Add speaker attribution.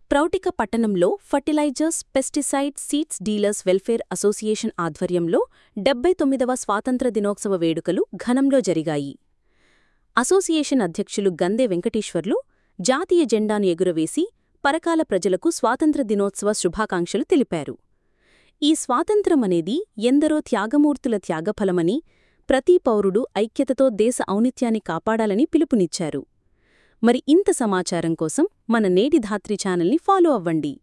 Speaker 1: ప్రౌటిక పట్టణంలో fertilizers pesticide seeds dealers welfare association ఆధ్వర్యంలో డెబ్బై తొమ్మిదవ స్వాతంత్ర దినోత్సవ వేడుకలు ఘనంలో జరిగాయి అసోసియేషన్ అధ్యక్షులు గందే వెంకటేశ్వర్లు జాతీయ జెండాను ఎగురవేసి పరకాల ప్రజలకు స్వాతంత్ర దినోత్సవ శుభాకాంక్షలు తెలిపారు ఈ స్వాతంత్రమనేది ఎందరో త్యాగమూర్తుల త్యాగఫలమని ప్రతి పౌరుడు ఐక్యతతో దేశ ఔనిత్యాన్ని కాపాడాలని పిలుపునిచ్చారు మరి ఇంత సమాచారం కోసం మన నేటి ధాత్రి ఛానల్ని ఫాలో అవ్వండి